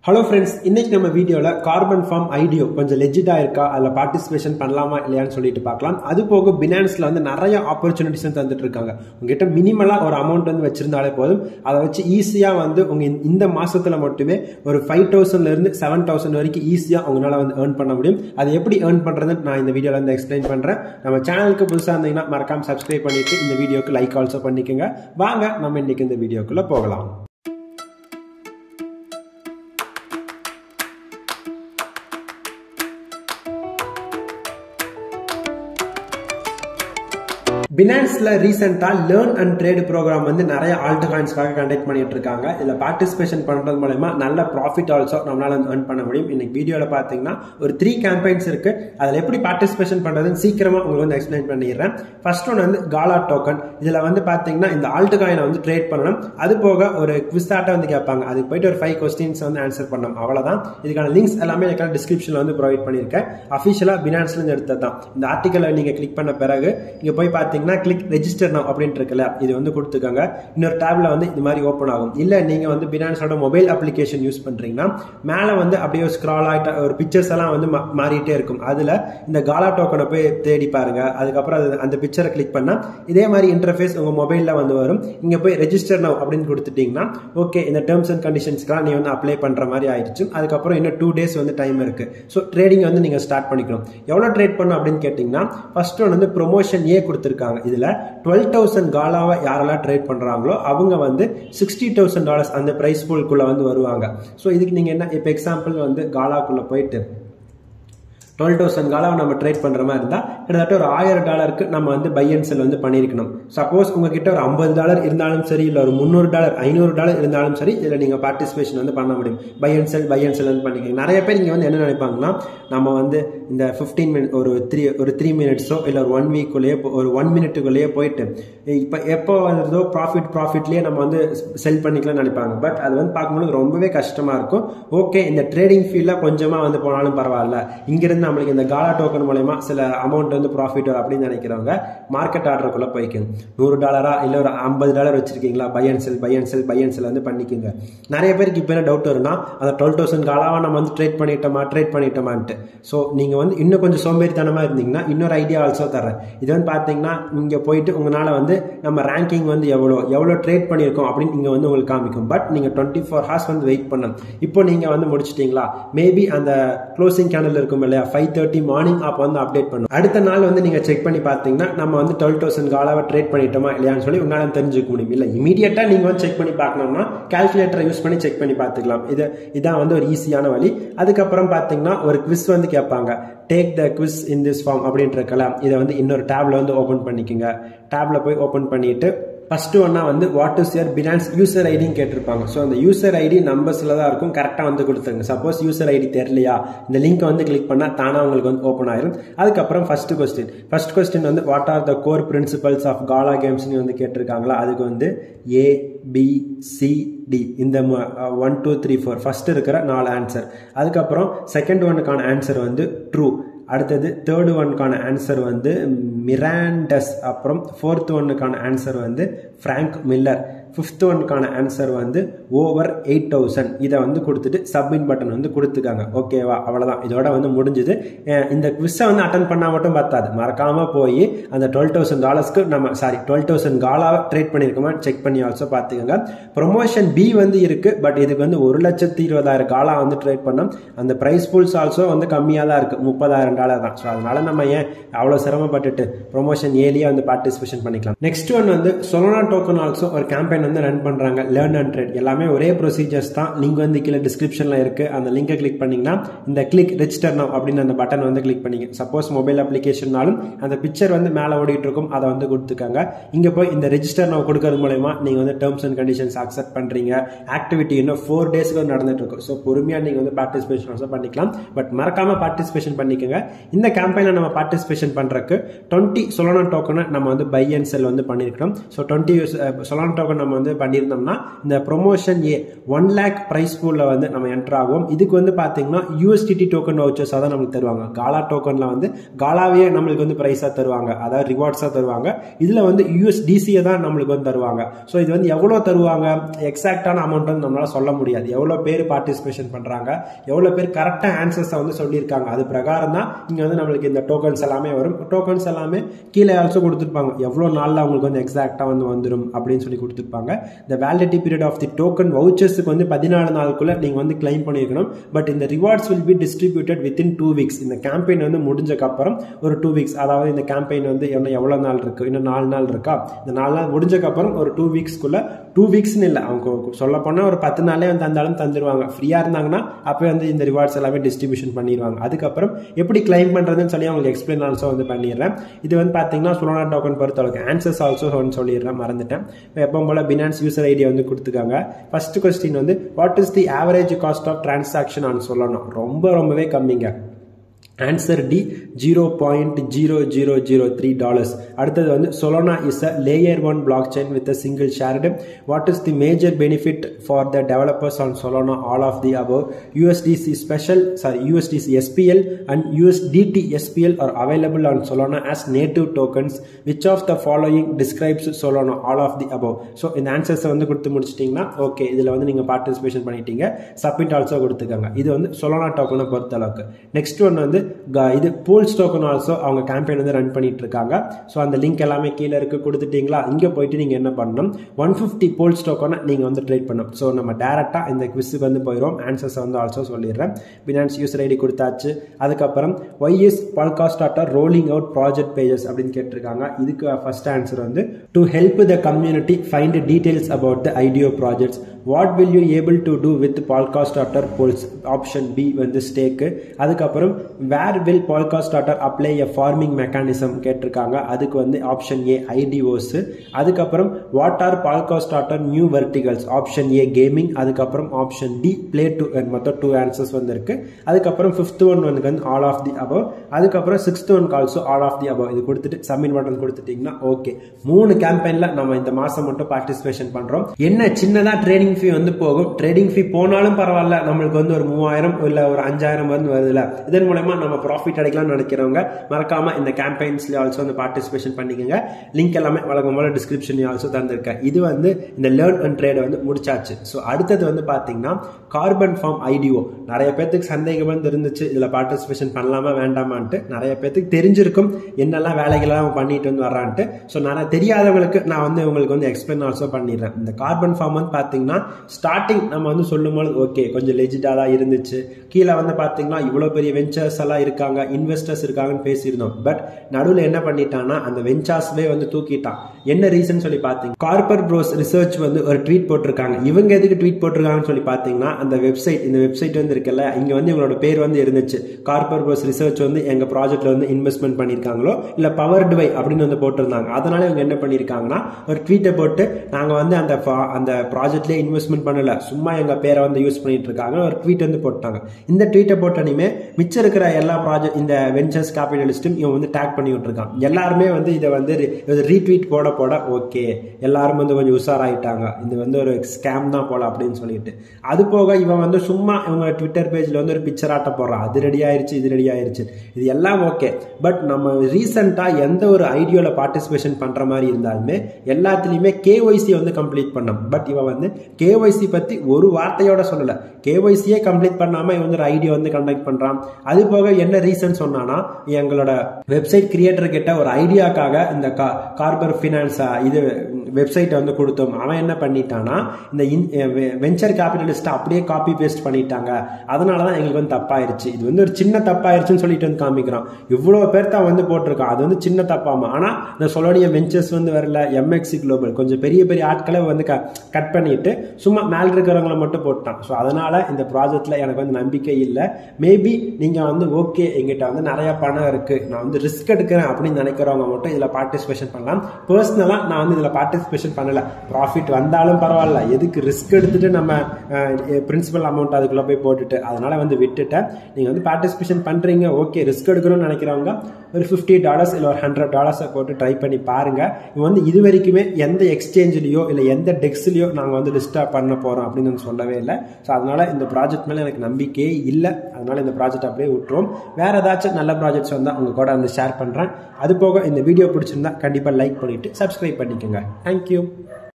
hello friends இன்னைக்கு நம்ம வீடியோவில் கார்பன் ஃபார்ம் ஐடியோ கொஞ்சம் லெஜிட்டாக இருக்கா அதில் பார்ட்டிசிபேஷன் பண்ணலாமா இல்லையான்னு சொல்லிட்டு பார்க்கலாம் அது போக பினான்ஸில் வந்து நிறைய ஆப்பர்ச்சுனிட்டிஸ் தந்துட்டு இருக்காங்க உங்ககிட்ட மினிமலாக ஒரு அமௌண்ட் வந்து வச்சிருந்தாலே போதும் அதை வச்சு ஈஸியாக வந்து உங்கள் இந்த மாசத்துல மட்டுமே ஒரு ஃபைவ் தௌசண்ட்லேருந்து செவன் தௌசண்ட் வரைக்கும் ஈஸியாக உங்களால் வந்து ஏர்ன் பண்ண முடியும் அதை எப்படி ஏர்ன் பண்ணுறதுன்னு நான் இந்த வீடியோவில் வந்து எக்ஸ்பிளைன் பண்ணுறேன் நம்ம சேனலுக்கு புதுசாக இருந்தீங்கன்னா மறக்காம சப்ஸ்கிரைப் பண்ணிட்டு இந்த வீடியோக்கு லைக் ஆல்சோ பண்ணிக்கோங்க வாங்க நம்ம இன்னைக்கு இந்த வீடியோக்குள்ளே போகலாம் பினான்ஸ்ல ரீசெண்டா லேர்ன் அண்ட் ட்ரேட் ப்ரோக்ராம் வந்து நிறைய ஆல்ட் காயின்ஸ்க்காக கண்டக்ட் பண்ணிட்டு இருக்காங்க இதுல பார்ட்டிசிபேஷன் பண்றது மூலயமா நல்ல ப்ராஃபிட் ஆல்சோ நம்மளால வந்து earn பண்ண முடியும் இன்னைக்கு வீடியோல பாத்தீங்கன்னா ஒரு த்ரீ கேம்பெயின்ஸ் இருக்கு அதுல எப்படி பார்ட்டிசிபேஷன் பண்றதுன்னு சீக்கிரமா உங்களுக்கு வந்து எக்ஸ்பிளைன் பண்ணிடுறேன் ஃபர்ஸ்ட் ஒன் வந்து காலா டோக்கன் இதுல வந்து பாத்தீங்கன்னா இந்த ஆல்ட் காயினை வந்து ட்ரேட் பண்ணணும் அது போக ஒரு குவிஸ்டாட்ட வந்து கேட்பாங்க அதுக்கு போயிட்டு ஒரு ஃபைவ் கொஸ்டின்ஸ் வந்து ஆன்சர் பண்ணணும் அவ்வளவுதான் இதுக்கான லிங்க்ஸ் எல்லாமே எனக்கு டிஸ்கிரிப்ஷன்ல வந்து ப்ரொவைட் பண்ணியிருக்கேன் அஃபிஷியலா பினான்ஸ்ல இருந்து எடுத்தது தான் இந்த ஆர்டிக்கலை நீங்க கிளிக் பண்ண பிறகு இங்க போய் பாத்தீங்கன்னா கிளிக் ரெஜிஸ்டர் நவ் அப்படின்ட்டு இருக்குல்ல இது வந்து கொடுத்துக்கோங்க இன்னொரு டேப்ல வந்து இது மாதிரி ஓப்பன் ஆகும் இல்ல நீங்க வந்து பினான்ஸோட மொபைல் அப்ளிகேஷன் யூஸ் பண்றீங்கன்னா மேல வந்து அப்படியே ஸ்க்ரால் ஆகிட்ட ஒரு பிக்சர்ஸ் எல்லாம் வந்து மா- மாறிட்டே இருக்கும் அதுல இந்த காலா டோக்கனை போய் தேடி பாருங்க அதுக்கப்புறம் அது அந்த பிக்சரை கிளிக் பண்ணா இதே மாதிரி இன்டர்ஃபேஸ் உங்க மொபைல்ல வந்து வரும் இங்க போய் ரெஜிஸ்டர் நவ் அப்படின்னு கொடுத்துட்டீங்கன்னா ஓகே இந்த டேர்ம்ஸ் அண்ட் கண்டிஷன்ஸ்க்குலாம் நீ வந்து அப்ளை பண்ற மாதிரி ஆயிடுச்சு அதுக்கப்புறம் இன்னும் டூ டேஸ் வந்து டைம் இருக்கு ஸோ ட்ரேடிங் வந்து நீங்க ஸ்டார்ட் பண்ணிக்கணும் எவ்வளவு ட்ரேட் பண்ணும் அப்படின்னு கேட்டீங்கன்னா ஃபர்ஸ்ட் ஒன் வந்து ப்ரொமோஷன் ஏ கொடுத்துருக்காங்க இதுல டுவெல் தௌசண்ட் காலாவை யாரெல்லாம் ட்ரேட் பண்றாங்களோ அவங்க வந்து சிக்ஸ்டி தௌசண்ட் டாலர்ஸ் அந்த பிரைஸ் பூல்குள்ள வந்து வருவாங்க ஸோ இதுக்கு நீங்க என்ன இப்போ எக்ஸாம்பிள் வந்து காலாக்குள்ள போயிட்டு டுவெல் தௌசண்ட் காலாவை நம்ம ட்ரேட் பண்ணுற மாதிரி இருந்தால் கிட்டத்தட்ட ஒரு ஆயிரம் டாலருக்கு நம்ம வந்து பை அண்ட் செல் வந்து பண்ணியிருக்கணும் சப்போஸ் உங்ககிட்ட ஒரு ஐம்பது டாலர் இருந்தாலும் சரி இல்லை ஒரு முந்நூறு டாலர் ஐநூறு டாலர் இருந்தாலும் சரி இதில் நீங்கள் பார்ட்டிசிபேஷன் வந்து பண்ண முடியும் buy and sell buy and sell வந்து பண்ணிக்கோங்க நிறைய பேர் இங்கே வந்து என்ன நினைப்பாங்கன்னா நம்ம வந்து இந்த ஃபிஃப்டீன் மினிட் ஒரு த்ரீ ஒரு த்ரீ மினிட்ஸோ இல்லை ஒரு ஒன் வீக்குள்ளேயே ஒரு ஒன் மினிட்டுக்குள்ளேயே போயிட்டு இப்போ எப்போ வருதோ ப்ராஃபிட் ப்ராஃபிட்லேயே நம்ம வந்து செல் பண்ணிக்கலாம்னு நினைப்பாங்க பட் அது வந்து பார்க்கும்போது ரொம்பவே கஷ்டமாக இருக்கும் ஓகே இந்த ட்ரேடிங் ஃபீல்டில் கொஞ்சமாக வந்து போனாலும் பரவாயில்ல இங்கிருந்து நம்மளுக்கு இந்த காலா டோக்கன் மூலயமா சில அமௌண்ட் வந்து ப்ராஃபிட் வரும் அப்படின்னு நினைக்கிறவங்க மார்க்கெட் ஆர்டருக்குள்ளே போய்க்கணும் நூறு டாலரா இல்லை ஒரு ஐம்பது டாலர் வச்சிருக்கீங்களா buy and sell buy and sell buy and sell வந்து பண்ணிக்கோங்க நிறைய பேருக்கு இப்போ என்ன டவுட் வரும்னா அந்த டுவெல் தௌசண்ட் காலாவை நம்ம வந்து ட்ரேட் பண்ணிட்டோமா ட்ரேட் பண்ணிட்டோமான்ட்டு ஸோ நீங்கள் வந்து இன்னும் கொஞ்சம் சோம்பேறித்தனமாக இருந்தீங்கன்னா இன்னொரு ஐடியா ஆல்சோ தரேன் இது வந்து பார்த்தீங்கன்னா இங்கே போயிட்டு உங்களால் வந்து நம்ம ரேங்கிங் வந்து எவ்வளோ எவ்வளோ ட்ரேட் பண்ணியிருக்கோம் அப்படின்னு இங்கே வந்து உங்களுக்கு காமிக்கும் பட் நீங்கள் டுவெண்ட்டி ஃபோர் ஹார்ஸ் வந்து வெயிட் பண்ணணும் இப்போ நீங்கள் வந்து முடிச்சிட்டீங்களா மேபி அந்த க்ளோசிங் கேனல் இருக்கும் இல்லையா ஃபைவ் தேர்ட்டி மார்னிங் அப்போ வந்து அப்டேட் பண்ணும் அடுத்த நாள் வந்து நீங்கள் செக் பண்ணி பார்த்தீங்கன்னா நம்ம வந்து டுவெல் தௌசண்ட் காலாவை ட்ரேட் பண்ணிட்டோமா இல்லையான்னு சொல்லி உங்களால் தெரிஞ்சுக்க முடியும் இல்லை இமீடியட்டாக நீங்கள் வந்து செக் பண்ணி பார்க்கணும்னா கால்குலேட்டரை யூஸ் பண்ணி செக் பண்ணி பார்த்துக்கலாம் இது இதான் வந்து ஒரு ஈஸியான வழி அதுக்கப்புறம் பார்த்தீங்கன்னா ஒரு குவிஸ் வந்து கேட்பாங்க take the quiz in this form அப்படின்ற இருக்கலாம் இதை வந்து இன்னொரு டேப்ல வந்து ஓப்பன் பண்ணிக்கோங்க டேப்ல போய் ஓப்பன் பண்ணிட்டு ஃபர்ஸ்ட் ஒன்னா வந்து what is your Binance user ஐடின்னு கேட்டிருப்பாங்க ஸோ அந்த யூசர் ஐடி நம்பர்ஸ்ல தான் இருக்கும் கரெக்டாக வந்து கொடுத்துருங்க சப்போஸ் யூசர் ஐடி தெரியலையா இந்த லிங்க் வந்து கிளிக் பண்ணால் தானா உங்களுக்கு வந்து ஓப்பன் ஆயிரும் அதுக்கப்புறம் ஃபர்ஸ்ட் கொஸ்டின் ஃபர்ஸ்ட் கொஸ்டின் வந்து what are the core principles of Gala கேம்ஸ்னு வந்து கேட்டிருக்காங்களா அதுக்கு வந்து ஏ பி சி டி இந்த one two three four first இருக்கிற நாலு ஆன்சர் அதுக்கப்புறம் செகண்ட் ஒன்னுக்கான ஆன்சர் வந்து ட்ரூ அடுத்தது தேர்டு ஒன்னுக்கான ஆன்சர் வந்து மிராண்டஸ் அப்புறம் ஃபோர்த் ஒன்னுக்கான ஆன்சர் வந்து ஃப்ராங்க் மில்லர் ஃபிஃப்த் ஒன்னுக்கான ஆன்சர் வந்து ஓவர் எயிட் தௌசண்ட் இதை வந்து கொடுத்துட்டு சப்மிட் பட்டன் வந்து கொடுத்துக்காங்க ஓகேவா அவ்வளோதான் இதோட வந்து முடிஞ்சுது அஹ் இந்த குவிஸை வந்து அட்டன் பண்ணால் மட்டும் பத்தாது மறக்காமல் போய் அந்த டுவெல் தௌசண்ட் டாலர்ஸ்க்கு நம்ம சாரி டுவெல் தௌசண்ட் காலாக ட்ரேட் பண்ணியிருக்கோமா செக் பண்ணி ஆல்சோ பார்த்துக்கோங்க ப்ரொமோஷன் பி வந்து இருக்கு பட் இதுக்கு வந்து ஒரு லட்சத்தி இருபதாயிரம் காலா வந்து ட்ரேட் பண்ணோம் அந்த ப்ரைஸ் பூல்ஸ் ஆல்சோ வந்து கம்மியாக தான் இருக்கு முப்பதாயிரம் டாலர் தான் ஸோ அதனால நம்ம ஏன் அவ்வளோ சிரமப்பட்டுட்டு ப்ரொமோஷன் ஏலியே வந்து பார்ட்டிசிபேஷன் பண்ணிக்கலாம் நெக்ஸ்ட் ஒன் வந்து சொலோனா டோக்கன் ஆல்சோ ஒரு கேம்பெயின் வந்து ரன் பண்றாங்க லேர்ன் அண்ட் ட்ரேட் எல்லாமே ஒரே ப்ரொசீஜர்ஸ் தான் லிங்க் வந்து கீழே டிஸ்கிரிப்ஷன்ல இருக்கு அந்த லிங்கை கிளிக் பண்ணீங்கன்னா இந்த கிளிக் ரெஜிஸ்டர் நவ் அப்படின்னு அந்த பட்டன் வந்து கிளிக் பண்ணிங்க சப்போஸ் மொபைல் அப்ளிகேஷன்னாலும் அந்த பிக்சர் வந்து மேலே ஓடிட்டு இருக்கும் அதை வந்து கொடுத்துக்காங்க இங்க போய் இந்த ரெஜிஸ்டர் நவ் கொடுக்கறது மூலயமா நீங்க வந்து டேர்ம்ஸ் அண்ட் கண்டிஷன்ஸ் அக்செப்ட் பண்றீங்க ஆக்டிவிட்டி இன்னும் ஃபோர் டேஸ்க்கு வந்து நடந்துட்டு இருக்கும் ஸோ பொறுமையா நீங்க வந்து பார்ட்டிசிபேஷன் ஆல்சோ பண்ணிக்கலாம் பட் மறக்காம பார்ட்டிசிபேஷன் பண்ணிக்கோங்க இந்த கேம்பெயினில் நம்ம பார்ட்டிசிபேஷன் பண்றதுக்கு டுவெண்ட்டி சொலோனா டோக்கனை நம்ம வந்து பை அண்ட் செல் வந்து பண்ணியிருக்கிறோம் ஸோ டுவெண்ட்டி சொலோனா டோக்கன் நம்ம நம்ம வந்து பண்ணியிருந்தோம்னா இந்த promotion A one lakh prize பூலில் வந்து நம்ம என்டர் ஆகும் இதுக்கு வந்து பார்த்தீங்கன்னா யூஎஸ்டிடி டோக்கன் வவுச்சர்ஸாக தான் நமக்கு தருவாங்க காலா டோக்கனில் வந்து காலாவே நம்மளுக்கு வந்து ப்ரைஸாக தருவாங்க அதாவது ரிவார்ட்ஸாக தருவாங்க இதில் வந்து யூஎஸ்டிசியை தான் நம்மளுக்கு வந்து தருவாங்க ஸோ இது வந்து எவ்வளோ தருவாங்க எக்ஸாக்டான அமௌண்ட் வந்து நம்மளால சொல்ல முடியாது எவ்வளோ பேர் பார்ட்டிசிபேஷன் பண்ணுறாங்க எவ்வளோ பேர் கரெக்டாக ஆன்சர்ஸை வந்து சொல்லியிருக்காங்க அது பிரகாரம் தான் இங்கே வந்து நம்மளுக்கு இந்த டோக்கன்ஸ் எல்லாமே வரும் டோக்கன்ஸ் எல்லாமே கீழே ஆல்சோ கொடுத்துருப்பாங்க எவ்வளோ நாளில் அவங்களுக்கு வந்து எக்ஸாக்டாக வந்து வந்துடும் அப்படின்னு சொல்லி கொடுத்துருப்பாங்க இந்த validity period of the token வவுச்சர்ஸுக்கு வந்து பதினாலு நாளுக்குள்ள நீங்கள் வந்து கிளைம் பண்ணியிருக்கணும் பட் இந்த rewards will be distributed within two weeks இந்த கேம்பெயின் வந்து முடிஞ்சக்கப்புறம் ஒரு டூ வீக்ஸ் அதாவது இந்த கேம்பெயின் வந்து இன்னும் எவ்வளோ நாள் இருக்கு இன்னும் நாலு நாள் இருக்கா இந்த நாலு நாள் முடிஞ்சக்கப்புறம் ஒரு டூ வீக்ஸ்க்குள்ள டூ வீக்ஸ்னு இல்லை அவங்க சொல்ல போனால் ஒரு பத்து நாளே வந்து தந்தாலும் தந்துருவாங்க ஃப்ரீயாக இருந்தாங்கன்னா அப்போ வந்து இந்த ரிவார்ட்ஸ் எல்லாமே டிஸ்ட்ரிபியூஷன் பண்ணிடுவாங்க அதுக்கப்புறம் எப்படி கிளைம் பண்ணுறதுன்னு சொல்லி அவங்களுக்கு எக்ஸ்பிளைன் ஆல்சோ வந்து பண்ணிடுறேன் இது வந்து பார்த்தீங்கன்னா சுலோனா டோக்கன் பொறுத்தளவுக்கு ஆன்சர்ஸ் ஆல்சோ ஒன்று சொல்லிடுறேன் மறந்துட்டேன் இப்போ எப்போ போல் பினான்ஸ் யூசர் ஐடியா வந்து கொடுத்துருக்காங்க ஃபர்ஸ்ட் கொஸ்டின் வந்து what is the average cost of transaction on சொல்லணும் ரொம்ப ரொம்பவே கம்மிங்க answer D zero point zero zero zero three dollars அடுத்தது வந்து Solana is a layer one blockchain with a single shared what is the major benefit for the developers on Solana all of the above USDC special sorry USDC SPL and USDT SPL are available on Solana as native tokens which of the following describes Solana all of the above so இந்த ஆன்சர்ஸை வந்து கொடுத்து முடிச்சிட்டிங்கன்னா okay இதில் வந்து நீங்கள் participation பண்ணிட்டீங்க submit also கொடுத்துக்கோங்க இது வந்து சொலோனா டோக்கனை பொறுத்த அளவுக்கு நெக்ஸ்ட் ஒன்று வந்து இது போல்ஸ் டோக்கன் ஆல்சோ அவங்க கேம்பெயின் வந்து ரன் பண்ணிட்டு இருக்காங்க ஸோ அந்த லிங்க் எல்லாமே கீழே இருக்கு கொடுத்துட்டீங்களா இங்கே போயிட்டு நீங்கள் என்ன பண்ணணும் ஒன் ஃபிஃப்டி போல்ஸ் டோக்கனை நீங்கள் வந்து ட்ரேட் பண்ணணும் ஸோ நம்ம டேரெக்டாக இந்த குவிஸுக்கு வந்து போயிடும் ஆன்சர்ஸை வந்து ஆல்சோ சொல்லிடுறேன் பினான்ஸ் யூசர் ஐடி கொடுத்தாச்சு அதுக்கப்புறம் why is Polkastarter rolling out project pages அப்படின்னு கேட்டிருக்காங்க இதுக்கு ஃபர்ஸ்ட் ஆன்சர் வந்து to help the community find details about the IDO projects what will you able to do with Polkastarter POLS option B வந்து stake அதுக்கப்புறம் where will Polkastarter apply a farming mechanism கேட்டிருக்காங்க அதுக்கு வந்து option A IDOs அதுக்கப்புறம் what are Polkastarter new verticals option A gaming அதுக்கப்புறம் option D play to மொத்தம் two answers வந்திருக்கு அதுக்கப்புறம் ஃபிஃப்த் ஒன் வந்து வந்து ஆல் ஆஃப் தி அபவ் அதுக்கப்புறம் sixth one also all of the above இது கொடுத்துட்டு சப்மிட் பட்டன் கொடுத்துட்டீங்கன்னா ஓகே மூணு கேம்பெயினில் நம்ம இந்த மாதம் மட்டும் பார்ட்டிசிபேஷன் பண்ணுறோம் என்ன சின்னதாக ட்ரேடிங் ஃபீ வந்து போகும் ட்ரேடிங் ஃபீ போனாலும் பரவாயில்ல நம்மளுக்கு வந்து ஒரு மூவாயிரம் இல்லை ஒரு அஞ்சாயிரம் வந்து வருதுல இதன் மூலயமா நம்ம ப்ராஃபிட் அடைக்கலாம்னு நினைக்கிறவங்க மறக்காம இந்த கேம்பெயின்ஸ்ல ஆல்சோ வந்து பார்ட்டிசிபேஷன் பண்ணிக்கோங்க லிங்க் எல்லாமே வழங்கும் போல டிஸ்கிரிப்ஷன் ஆல்சோ தந்திருக்கேன் இது வந்து இந்த லேர்ன் அண்ட் ட்ரேட் வந்து முடிச்சாச்சு ஸோ அடுத்தது வந்து பார்த்தீங்கன்னா கார்பன் ஃபார்ம் ஐடிஓ நிறைய பேர்த்துக்கு சந்தேகம் வந்து இருந்துச்சு இதில் பார்ட்டிசிபேஷன் பண்ணலாமா வேண்டாமான்ட்டு நிறைய பேர்த்துக்கு தெரிஞ்சிருக்கும் என்னெல்லாம் வேலைகள்லாம் பண்ணிட்டு வந்து வர்றான்ட்டு ஸோ நான் தெரியாதவங்களுக்கு நான் வந்து உங்களுக்கு வந்து எக்ஸ்பிளைன் ஆல்சோ பண்ணிடுறேன் இந்த கார்பன் ஃபார்ம் வந்து பார்த்தீங்கன்னா ஸ்டார்டிங் நம்ம வந்து சொல்லும்போது ஓகே கொஞ்சம் லெஜிட்டாக தான் இருந்துச்சு கீழே வந்து பார்த்தீங்கன்னா இவ்வளோ பெரிய வெஞ்சர்ஸ் எல்லாம் இருக்காங்க இன்வெஸ்டர்ஸ் இருக்காங்கன்னு பேசியிருந்தோம் பட் நடுவில் என்ன பண்ணிட்டான்னா அந்த வெஞ்சார்ஸ்வே வந்து தூக்கிட்டான் என்ன ரீசன் சொல்லி பார்த்தீங்க கார்பர் ப்ரோஸ் ரிசர்ச் வந்து ஒரு ட்வீட் போட்டிருக்காங்க இவங்க எதுக்கு ட்வீட் போட்டிருக்காங்கன்னு சொல்லி பார்த்தீங்கன்னா அந்த வெப்சைட் இந்த வெப்சைட் வந்து இருக்குல்ல இங்கே வந்து இவங்களோட பேர் வந்து இருந்துச்சு கார்பர் ப்ரோஸ் ரிசர்ச் வந்து எங்கள் ப்ராஜெக்ட்ல வந்து இன்வெஸ்ட்மெண்ட் பண்ணியிருக்காங்களோ இல்லை பவர் டிவை அப்படின்னு வந்து போட்டிருந்தாங்க அதனால இவங்க என்ன பண்ணியிருக்காங்கன்னா ஒரு ட்வீட்டை போட்டு நாங்கள் வந்து அந்த அந்த ப்ராஜெக்ட்லேயே இன்வெஸ்ட்மெண்ட் பண்ணல சும்மா எங்கள் பேரை வந்து யூஸ் பண்ணிட்டு இருக்காங்க ஒரு ட்வீட் வந்து போட்டாங்க இந்த ட்வீட்டை போட்டனையுமே மிச்சம் இருக்கிற எல்லா ப்ராஜெக்ட் இந்த வெஞ்சர்ஸ் கேபிட்டலிஸ்ட்டும் இவன் வந்து டேக் பண்ணி விட்டுருக்கான் எல்லாருமே வந்து இதை வந்து ரீட்வீட் போட போட ஓகே எல்லாரும் வந்து கொஞ்சம் உஷாராயிட்டாங்க இது வந்து ஒரு ஸ்கேம் தான் போல அப்படின்னு சொல்லிட்டு அது போக இவன் வந்து சும்மா இவங்க ட்விட்டர் பேஜில் வந்து ஒரு பிக்சர் ஆட்ட போடுறான் அது ரெடி ஆயிருச்சு இது ரெடி ஆயிருச்சு இது எல்லாம் ஓகே பட் நம்ம ரீசெண்டாக எந்த ஒரு ஐடியோவில் பார்ட்டிசிபேஷன் பண்ணுற மாதிரி இருந்தாலுமே எல்லாத்துலேயுமே கேஒய்சி வந்து கம்ப்ளீட் பண்ணோம் பட் இவன் வந்து கேஒய்சி பற்றி ஒரு வார்த்தையோட சொல்லலை கேஒய்சியே கம்ப்ளீட் பண்ணாமல் இவன் வந்து ஒரு ஐடியா வந்து கண்டக்ட் பண்ணுறான் அது போக என்ன ரீசன் சொன்னான்னா எங்களோட வெப்சைட் கிரியேட்டர் கிட்ட ஒரு ஐடியாக்காக இந்த கா கார்பர் ஃபினான்ஸ் இது வெப்சைட்டை வந்து கொடுத்தோம் அவன் என்ன பண்ணிட்டானா இந்த வெஞ்சர் கேபிட்டலிஸ்ட்டை அப்படியே காப்பி பேஸ்ட் பண்ணிட்டாங்க அதனால தான் எங்களுக்கு வந்து தப்பாயிருச்சு இது வந்து ஒரு சின்ன தப்பாயிருச்சுன்னு சொல்லிட்டு வந்து காமிக்கிறான் இவ்வளோ பேர் தான் வந்து போட்டிருக்கான் அது வந்து சின்ன தப்பாமா ஆனால் இந்த சொலோனிய வெஞ்சர்ஸ் வந்து வரல எம்எக்சி குளோபல் கொஞ்சம் பெரிய பெரிய ஆட்களை வந்து கட் பண்ணிட்டு சும்மா மேல் இருக்கிறவங்களை மட்டும் போட்டான் ஸோ அதனால இந்த ப்ராஜெக்ட்ல எனக்கு வந்து நம்பிக்கை இல்லை மேபி நீங்கள் வந்து ஓகே எங்கிட்ட வந்து நிறைய பணம் இருக்கு நான் வந்து ரிஸ்க் எடுக்கிறேன் அப்படின்னு நினைக்கிறவங்க மட்டும் இதில் பார்ட்டிசிபேஷன் பண்ணலாம் பர்சனலாக நான் வந்து இதில் பார்ட்டிசிபேஷன் பண்ணல ப்ராஃபிட் வந்தாலும் பரவாயில்ல எதுக்கு ரிஸ்க் எடுத்துட்டு நம்ம பிரின்சிபல் அமௌண்ட் அதுக்குள்ளே போய் போட்டுட்டு அதனால வந்து விட்டுட்டேன் நீங்கள் வந்து பார்ட்டிசிபேஷன் பண்ணுறீங்க ஓகே ரிஸ்க் எடுக்கணும்னு நினைக்கிறவங்க ஒரு ஃபிஃப்டி டாலர்ஸ் இல்லை ஒரு ஹண்ட்ரட் டாலர்ஸை போட்டு ட்ரை பண்ணி பாருங்க இவன் வந்து இது வரைக்குமே எந்த எக்ஸ்சேஞ்சிலையோ இல்லை எந்த டெக்ஸ்லையோ நாங்கள் வந்து லிஸ்ட்டாக பண்ண போகிறோம் அப்படின்னு நான் சொல்லவே இல்லை ஸோ அதனால இந்த ப்ராஜெக்ட் மேலே எனக்கு நம்பிக்கையே இல்லை அதனால இந்த ப்ராஜெக்ட் அப்படியே விட்டுரும் வேற ஏதாச்சும் நல்ல ப்ராஜெக்ட்ஸ் வந்தால் உங்கள் கூட வந்து ஷேர் பண்ணுறேன் அது போக இந்த வீடியோ பிடிச்சிருந்தா கண்டிப்பாக லைக் பண்ணிவிட்டு சப்ஸ்கிரைப் பண்ணிக்கோங்க தேங்க்யூ